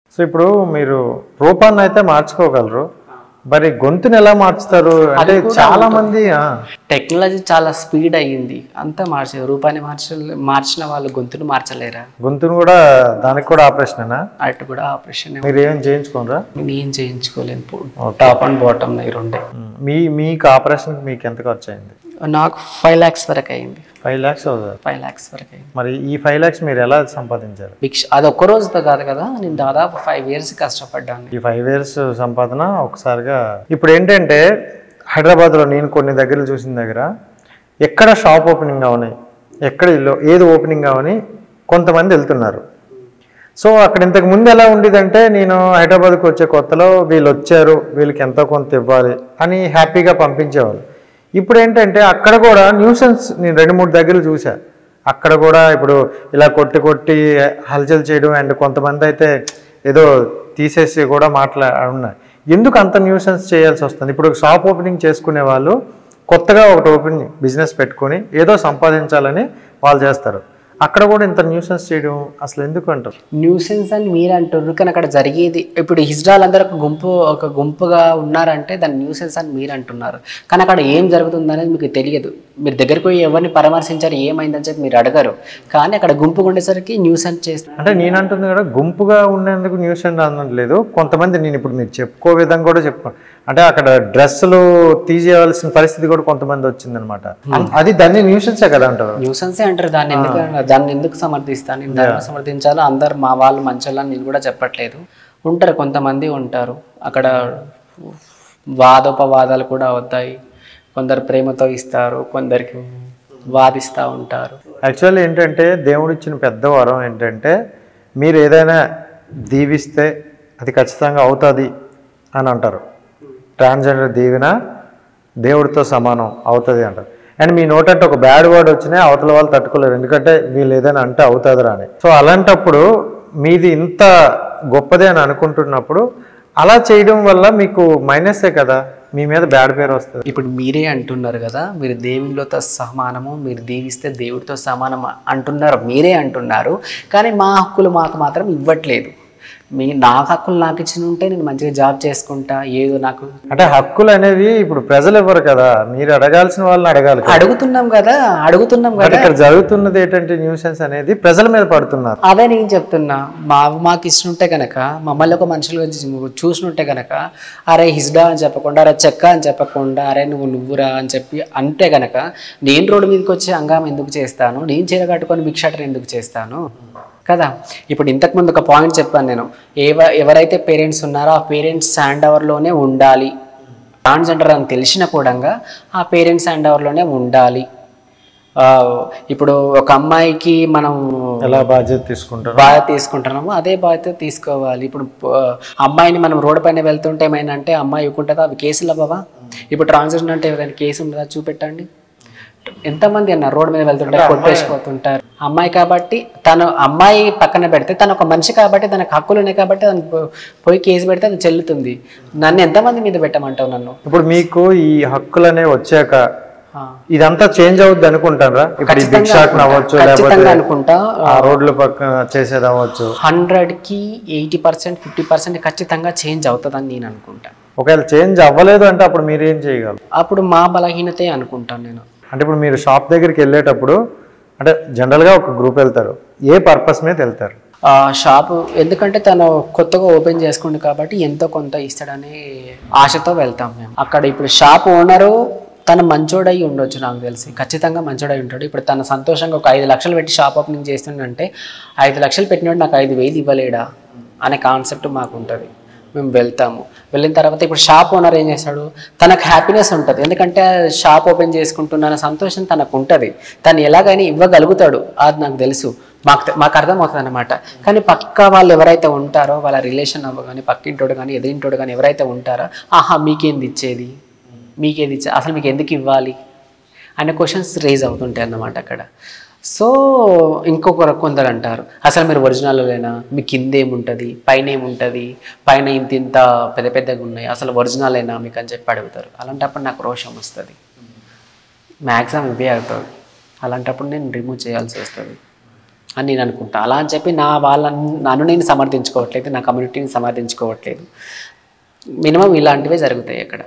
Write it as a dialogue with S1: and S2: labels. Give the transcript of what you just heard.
S1: So ఇప్పుడు మీరు రూపాన్ని అయితే మార్చుకోగలరు మరి గొంతుని ఎలా మార్చుతారు అంటే చాలా మంది ఆ,
S2: టెక్నాలజీ చాలా స్పీడ్ అయ్యింది అంతా మార్చారు రూపాన్ని మార్చ మార్చిన వాళ్ళు గొంతును మార్చలేరా
S1: గొంతుని కూడా దానికి కూడా ఆపరేషనేనా
S2: అటు కూడా ఆపరేషన్
S1: మీరు ఏం చేయించుకోనరా
S2: నేను చేయించుకోలేను టాప్ అండ్ బాటమ్ ఈ రెండే
S1: మీ మీకు ఆపరేషన్కి మీకు ఎంత ఖర్చు అయింది
S2: నాకు ఫైవ్ ల్యాక్స్ వరకు అయింది
S1: ఫైవ్ ల్యాక్స్ అవుతుంది
S2: ఫైవ్ ల్యాక్స్ వరకు అయింది
S1: మరి ఈ ఫైవ్ ల్యాక్స్ మీరు ఎలా సంపాదించారు
S2: భిక్ష అది ఒక్క రోజుతో కాదు కదా నేను దాదాపు ఫైవ్ ఇయర్స్ కష్టపడ్డాను
S1: ఈ ఫైవ్ ఇయర్స్ సంపాదన ఒకసారిగా ఇప్పుడు ఏంటంటే హైదరాబాద్లో నేను కొన్ని దగ్గరలు చూసిన దగ్గర ఎక్కడ షాప్ ఓపెనింగ్ అవని ఎక్కడ ఇల్లు ఏది ఓపెనింగ్ అవని కొంతమంది వెళ్తున్నారు సో అక్కడ ఇంతకు ముందు ఎలా ఉండేదంటే నేను హైదరాబాద్కి వచ్చే కొత్తలో వీళ్ళు వచ్చారు వీళ్ళకి ఎంతో కొంత ఇవ్వాలి అని హ్యాపీగా పంపించేవాళ్ళు ఇప్పుడు ఏంటంటే అక్కడ కూడా న్యూసెన్స్ నేను రెండు మూడు దగ్గరలు చూసా అక్కడ కూడా ఇప్పుడు ఇలా కొట్టి కొట్టి హల్చల్ చేయడం అండ్ కొంతమంది అయితే ఏదో తీసేసి కూడా మాట్లా ఉన్నాయి ఎందుకు అంత న్యూసెన్స్ చేయాల్సి వస్తుంది ఇప్పుడు షాప్ ఓపెనింగ్ చేసుకునే వాళ్ళు కొత్తగా ఒకటి ఓపెన్ బిజినెస్ పెట్టుకొని ఏదో సంపాదించాలని వాళ్ళు చేస్తారు అక్కడ కూడా ఇంత న్యూసెన్స్ చేయడం అసలు ఎందుకు అంటారు
S2: న్యూసెన్స్ అని మీరు అంటున్నారు కానీ అక్కడ జరిగేది ఇప్పుడు హిజ్రాల్ అందరూ ఒక గుంపు ఒక గుంపుగా ఉన్నారంటే దాన్ని న్యూసెన్స్ అని మీరు అంటున్నారు కానీ అక్కడ ఏం జరుగుతుంది అనేది మీకు తెలియదు మీరు దగ్గరికి పోయి ఎవరిని పరామర్శించారు ఏమైందని చెప్పి మీరు అడగరు కానీ అక్కడ గుంపుగా ఉండేసరికి న్యూసెన్స్ చేస్తారు
S1: అంటే నేను అంటుంది కూడా గుంపుగా ఉండేందుకు న్యూస్ అనట్లేదు కొంతమంది నేను ఇప్పుడు మీరు చెప్పుకో విధంగా కూడా చెప్పుకో అంటే అక్కడ డ్రెస్సులు తీసేయవలసిన పరిస్థితి కూడా కొంతమంది వచ్చిందనమాట అది దాన్ని న్యూసెన్సే కదా అంటారు
S2: న్యూసెన్సే అంటారు దాన్ని ఎందుకు దాన్ని ఎందుకు సమర్థిస్తాను నేను దాన్ని సమర్థించాలో అందరు మా వాళ్ళు మంచోళ్ళని నేను కూడా చెప్పట్లేదు ఉంటారు కొంతమంది ఉంటారు అక్కడ వాదోపవాదాలు కూడా అవుతాయి కొందరు ప్రేమతో ఇస్తారు కొందరికి వాదిస్తూ ఉంటారు
S1: యాక్చువల్లీ ఏంటంటే దేవుడు ఇచ్చిన పెద్ద వరం ఏంటంటే మీరు ఏదైనా దీవిస్తే అది ఖచ్చితంగా అవుతుంది అని అంటారు ట్రాన్స్జెండర్ దీవెన దేవుడితో సమానం అవుతుంది అంటారు అండ్ మీ నోటంటే ఒక బ్యాడ్ వర్డ్ వచ్చినా అవతల వాళ్ళు తట్టుకోలేరు ఎందుకంటే వీళ్ళు ఏదైనా అంటే అవుతుందిరా అని సో అలాంటప్పుడు మీది ఇంత గొప్పదే అని అనుకుంటున్నప్పుడు అలా చేయడం వల్ల మీకు మైనసే కదా మీ మీద బ్యాడ్ పేరు వస్తుంది
S2: ఇప్పుడు మీరే అంటున్నారు కదా మీరు దేవునితో సమానము మీరు దీవిస్తే దేవుడితో సమానం అంటున్నారు మీరే అంటున్నారు కానీ మా హక్కులు మాకు మాత్రం ఇవ్వట్లేదు మీ నా హక్కులు నాకు ఇచ్చిన ఉంటే నేను మంచిగా జాబ్ చేసుకుంటా ఏదో నాకు
S1: అంటే హక్కులు అనేవి ఇప్పుడు ప్రజలు ఇవ్వరు కదా మీరు అడగాల్సిన వాళ్ళని అడగాలి కదా.
S2: అడుగుతున్నాం కదా అడుగుతున్నాం
S1: బట్
S2: కదా
S1: ఇక్కడ జరుగుతున్నది ఏంటంటే న్యూసెన్స్ అనేది ప్రజల మీద పడుతున్నారు
S2: అదే నేను చెప్తున్నా మా మాకు ఇష్టం కనుక మమ్మల్ని ఒక మనుషులు చూసినుంటే కనుక అరే హిజ్డా అని చెప్పకుండా అరే చెక్క అని చెప్పకుండా అరే నువ్వు నువ్వురా అని చెప్పి అంటే కనుక నేను రోడ్డు మీదకి వచ్చి అంగాం ఎందుకు చేస్తాను నేను చీర కట్టుకొని భిక్షాటన ఎందుకు చేస్తాను కదా ఇప్పుడు ఇంతకుముందు ఒక పాయింట్ చెప్పాను నేను ఏవ ఎవరైతే పేరెంట్స్ ఉన్నారో ఆ పేరెంట్స్ హ్యాండ్ ఓవర్లోనే ఉండాలి ట్రాన్స్జెండర్ అని తెలిసిన కూడా ఆ పేరెంట్స్ హ్యాండ్ ఓవర్లోనే ఉండాలి ఆ, ఇప్పుడు ఒక అమ్మాయికి మనం
S1: ఎలా బాధ్యత తీసుకుంటారు
S2: బాధ్యత తీసుకుంటున్నామో అదే బాధ్యత తీసుకోవాలి ఇప్పుడు ఆ, అమ్మాయిని మనం రోడ్డు పైన వెళ్తుంటే ఏమైనా అంటే అమ్మాయి ఇవ్వకుంటుందా అవి కేసులు అవ్వవా ఇప్పుడు ట్రాన్స్జెండర్ అంటే ఏదైనా కేసు ఉంటుందా చూపెట్టండి ఎంతమంది అన్నారు రోడ్డు మీద వెళ్తుంటే కొట్టేసిపోతుంటారు అమ్మాయి కాబట్టి తను అమ్మాయి పక్కన పెడితే తను ఒక మనిషి కాబట్టి తనకు హక్కులు ఉన్నాయి కాబట్టి తను పో- పోయి కేసు పెడితే అది చెల్లుతుంది నన్ను ఎంతమంది మీద పెట్టమంటావు నన్ను
S1: ఇప్పుడు మీకు ఈ హక్కులు అనేవి వచ్చాక
S2: ఆ,
S1: ఇదంతా చేంజ్ అవుద్ది అనుకుంటారా ఇప్పుడు ఈ భిక్షాటన అవ్వచ్చు లేకపోతే
S2: ఖచ్చితంగా అనుకుంటా
S1: ఆ రోడ్ల పక్కన చేసేది అవ్వచ్చు
S2: హండ్రెడ్కి ఎయిటీ పర్సెంట్ ఫిఫ్టీ పర్సెంట్ ఖచ్చితంగా చేంజ్ అవుతుందని నేను అనుకుంటా
S1: ఒకవేళ చేంజ్ అవ్వలేదు అంటే అప్పుడు మీరు ఏం చేయగలరు
S2: అప్పుడు మా బలహీనతే అనుకుంటాను నేను
S1: అంటే ఇప్పుడు మీరు షాప్ దగ్గరికి వెళ్ళేటప్పుడు అంటే జనరల్గా ఒక గ్రూప్ వెళ్తారు ఏ పర్పస్ మీద వెళ్తారు
S2: ఆ షాపు ఎందుకంటే తను కొత్తగా ఓపెన్ చేసుకుంది కాబట్టి ఎంతో కొంత ఇస్తాడనే ఆశతో వెళ్తాం మేము అక్కడ ఇప్పుడు షాప్ ఓనరు తను మంచోడై ఉండొచ్చు నాకు తెలిసి ఖచ్చితంగా మంచోడై ఉంటాడు ఇప్పుడు తను సంతోషంగా ఒక ఐదు లక్షలు పెట్టి షాప్ ఓపెనింగ్ చేస్తుండంటే ఐదు లక్షలు పెట్టినట్టు నాకు ఐదు వేలు ఇవ్వలేడా అనే కాన్సెప్ట్ మాకు ఉంటుంది మేము వెళ్తాము వెళ్ళిన తర్వాత ఇప్పుడు షాప్ ఓనర్ ఏం చేస్తాడు తనకు హ్యాపీనెస్ ఉంటుంది ఎందుకంటే షాప్ ఓపెన్ చేసుకుంటున్న సంతోషం తనకు ఉంటుంది తను ఎలాగైనా ఇవ్వగలుగుతాడు అది నాకు తెలుసు మాకు తె- మాకు అర్థమవుతుంది అనమాట కానీ పక్క వాళ్ళు ఎవరైతే ఉంటారో వాళ్ళ రిలేషన్ అవ్వ కానీ పక్కింటోడు కానీ ఎదిరింటోడు కానీ ఎవరైతే ఉంటారో ఆహా మీకేంది ఇచ్చేది మీకేది ఇచ్చే అసలు మీకు ఎందుకు ఇవ్వాలి అనే క్వశ్చన్స్ రేజ్ అవుతుంటాయి అన్నమాట అక్కడ సో ఇంకొకరు కొందరు అంటారు అసలు మీరు ఒరిజినల్లేనా మీ కింద ఏముంటుంది పైన ఏముంటుంది పైన ఇంత ఇంత పెద్ద పెద్దగా ఉన్నాయి అసలు ఒరిజినలేనా మీకు అని చెప్పి అడుగుతారు అలాంటప్పుడు నాకు రోషం వస్తుంది మ్యాక్సిమం ఇవే అవుతుంది అలాంటప్పుడు నేను రిమూవ్ చేయాల్సి వస్తుంది అని నేను అనుకుంటా అలా అని చెప్పి నా వాళ్ళని నన్ను నేను సమర్థించుకోవట్లేదు నా కమ్యూనిటీని సమర్థించుకోవట్లేదు మినిమం ఇలాంటివే జరుగుతాయి అక్కడ